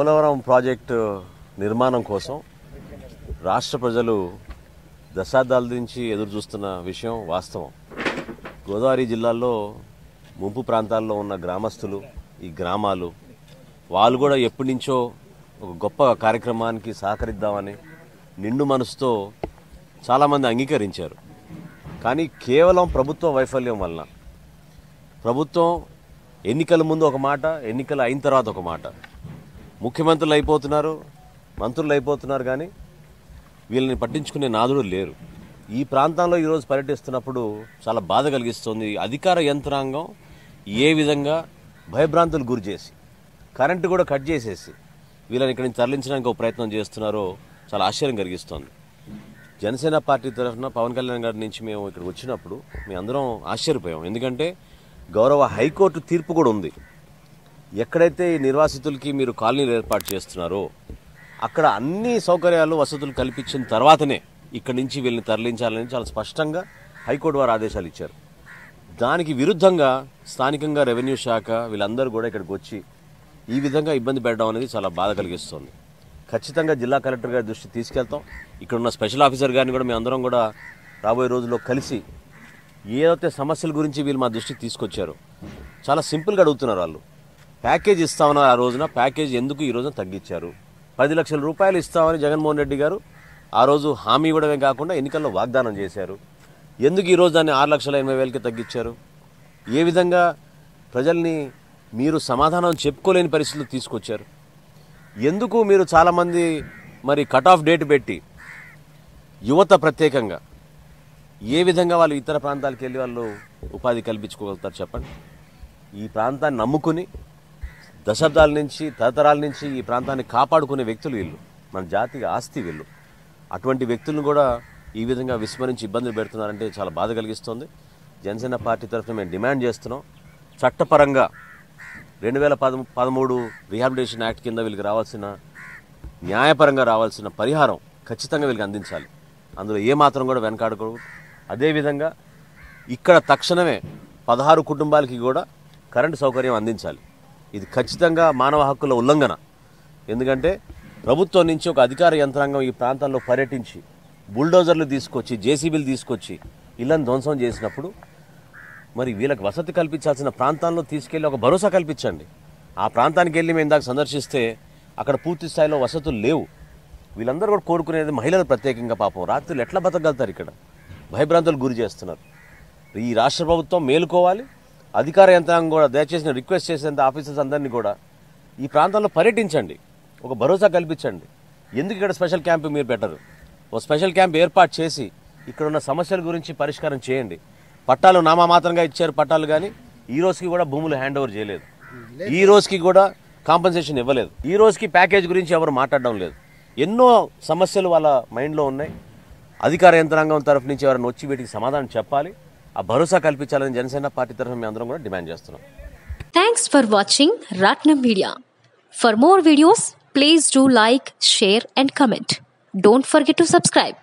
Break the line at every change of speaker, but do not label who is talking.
Polavaram project నిర్మాణం కోసం రాష్ట్ర ప్రజలు దశాబ్దాల నుంచి ఎదురు చూస్తున్న విషయం వాస్తవం గోదావరి జిల్లాలో ముంపు ప్రాంతాల్లో ఉన్న గ్రామస్తులు ఈ గ్రామాలు వాళ్ళు కూడా ఎప్పటి నుంచో ఒక గొప్ప కార్యక్రమానికి సహకరిద్దామని నిండు మనసుతో చాలామంది అంగీకరించారు కానీ కేవలం ప్రభుత్వ వైఫల్యం వలన ప్రభుత్వం ఎన్నికల ముందు ఒక మాట ఎన్నికలు అయిన తర్వాత ఒక మాట ముఖ్యమంత్రులు అయిపోతున్నారు మంత్రులు అయిపోతున్నారు కానీ వీళ్ళని పట్టించుకునే నాదుడు లేరు ఈ ప్రాంతంలో ఈరోజు పర్యటిస్తున్నప్పుడు చాలా బాధ కలిగిస్తుంది అధికార యంత్రాంగం ఏ విధంగా భయభ్రాంతులు గురి చేసి కరెంటు కూడా కట్ చేసేసి వీళ్ళని ఇక్కడి నుంచి తరలించడానికి ఒక ప్రయత్నం చేస్తున్నారో చాలా ఆశ్చర్యం కలిగిస్తోంది జనసేన పార్టీ తరఫున పవన్ కళ్యాణ్ గారి నుంచి మేము ఇక్కడ వచ్చినప్పుడు మేము అందరం ఆశ్చర్యపోయాం ఎందుకంటే గౌరవ హైకోర్టు తీర్పు కూడా ఉంది ఎక్కడైతే ఈ నిర్వాసితులకి మీరు కాలనీలు ఏర్పాటు చేస్తున్నారో అక్కడ అన్ని సౌకర్యాలు వసతులు కల్పించిన తర్వాతనే ఇక్కడి నుంచి వీళ్ళని తరలించాలని చాలా స్పష్టంగా హైకోర్టు వారు ఆదేశాలు ఇచ్చారు దానికి విరుద్ధంగా స్థానికంగా రెవెన్యూ శాఖ వీళ్ళందరూ కూడా ఇక్కడికి వచ్చి ఈ విధంగా ఇబ్బంది పెట్టడం అనేది చాలా బాధ కలిగిస్తుంది ఖచ్చితంగా జిల్లా కలెక్టర్ గారి దృష్టి తీసుకెళ్తాం ఇక్కడ ఉన్న స్పెషల్ ఆఫీసర్ గారిని కూడా మేము అందరం కూడా రాబోయే రోజుల్లో కలిసి ఏదైతే సమస్యల గురించి వీళ్ళు మా దృష్టికి తీసుకొచ్చారో చాలా సింపుల్గా అడుగుతున్నారు వాళ్ళు ప్యాకేజ్ ఇస్తామన్నారు ఆ రోజున ప్యాకేజ్ ఎందుకు ఈ రోజున తగ్గించారు పది లక్షల రూపాయలు ఇస్తామని జగన్మోహన్ రెడ్డి గారు ఆ రోజు హామీ ఇవ్వడమే కాకుండా ఎన్నికల్లో వాగ్దానం చేశారు ఎందుకు ఈ రోజు దాన్ని ఆరు లక్షల ఎనభై వేలకి తగ్గించారు ఏ విధంగా ప్రజల్ని మీరు సమాధానం చెప్పుకోలేని పరిస్థితులు తీసుకొచ్చారు ఎందుకు మీరు చాలామంది మరి కట్ ఆఫ్ డేట్ పెట్టి యువత ప్రత్యేకంగా ఏ విధంగా వాళ్ళు ఇతర ప్రాంతాలకు వెళ్ళి వాళ్ళు ఉపాధి కల్పించుకోగలుగుతారు చెప్పండి ఈ ప్రాంతాన్ని నమ్ముకుని దశాబ్దాల నుంచి తరతరాల నుంచి ఈ ప్రాంతాన్ని కాపాడుకునే వ్యక్తులు వీళ్ళు మన జాతికి ఆస్తి వీళ్ళు అటువంటి వ్యక్తులను కూడా ఈ విధంగా విస్మరించి ఇబ్బందులు పెడుతున్నారంటే చాలా బాధ కలిగిస్తుంది జనసేన పార్టీ తరఫున మేము డిమాండ్ చేస్తున్నాం చట్టపరంగా రెండు వేల పద పదమూడు రీహాబిలిటేషన్ యాక్ట్ కింద వీళ్ళకి రావాల్సిన న్యాయపరంగా రావాల్సిన పరిహారం ఖచ్చితంగా వీళ్ళకి అందించాలి అందులో ఏమాత్రం కూడా వెనకాడకూడదు అదేవిధంగా ఇక్కడ తక్షణమే పదహారు కుటుంబాలకి కూడా కరెంటు సౌకర్యం అందించాలి ఇది ఖచ్చితంగా మానవ హక్కుల ఉల్లంఘన ఎందుకంటే ప్రభుత్వం నుంచి ఒక అధికార యంత్రాంగం ఈ ప్రాంతాల్లో పర్యటించి బుల్డోజర్లు తీసుకొచ్చి జేసీబీలు తీసుకొచ్చి ఇళ్లను ధ్వంసం చేసినప్పుడు మరి వీళ్ళకి వసతి కల్పించాల్సిన ప్రాంతాల్లో తీసుకెళ్లి ఒక భరోసా కల్పించండి ఆ ప్రాంతానికి వెళ్ళి మేము ఇందాక సందర్శిస్తే అక్కడ పూర్తి స్థాయిలో వసతులు లేవు వీళ్ళందరూ కూడా కోరుకునేది మహిళలు ప్రత్యేకంగా పాపం రాత్రులు ఎట్లా బతకగలుగుతారు ఇక్కడ భయభ్రాంతులు గురి చేస్తున్నారు ఈ రాష్ట్ర ప్రభుత్వం మేలుకోవాలి అధికార యంత్రాంగం కూడా దయచేసి నేను రిక్వెస్ట్ చేసేంత ఆఫీసర్స్ అందరినీ కూడా ఈ ప్రాంతంలో పర్యటించండి ఒక భరోసా కల్పించండి ఎందుకు ఇక్కడ స్పెషల్ క్యాంప్ మీరు పెట్టరు ఓ స్పెషల్ క్యాంప్ ఏర్పాటు చేసి ఇక్కడ ఉన్న సమస్యల గురించి పరిష్కారం చేయండి పట్టాలు నామమాత్రంగా ఇచ్చారు పట్టాలు కానీ ఈ రోజుకి కూడా భూములు హ్యాండ్ ఓవర్ చేయలేదు ఈ రోజుకి కూడా కాంపన్సేషన్ ఇవ్వలేదు ఈ రోజుకి ప్యాకేజ్ గురించి ఎవరు మాట్లాడడం లేదు ఎన్నో సమస్యలు వాళ్ళ మైండ్లో ఉన్నాయి అధికార యంత్రాంగం తరఫు నుంచి ఎవరైనా వచ్చి వీటికి సమాధానం చెప్పాలి ఆ భరోసా కల్పించాలని జనసేన పార్టీ తరఫున మేము అందరం కూడా డిమాండ్ చేస్తున్నాం
Thanks for watching Ratnam Media. For more videos, please do like, share, and comment. Don't forget to subscribe.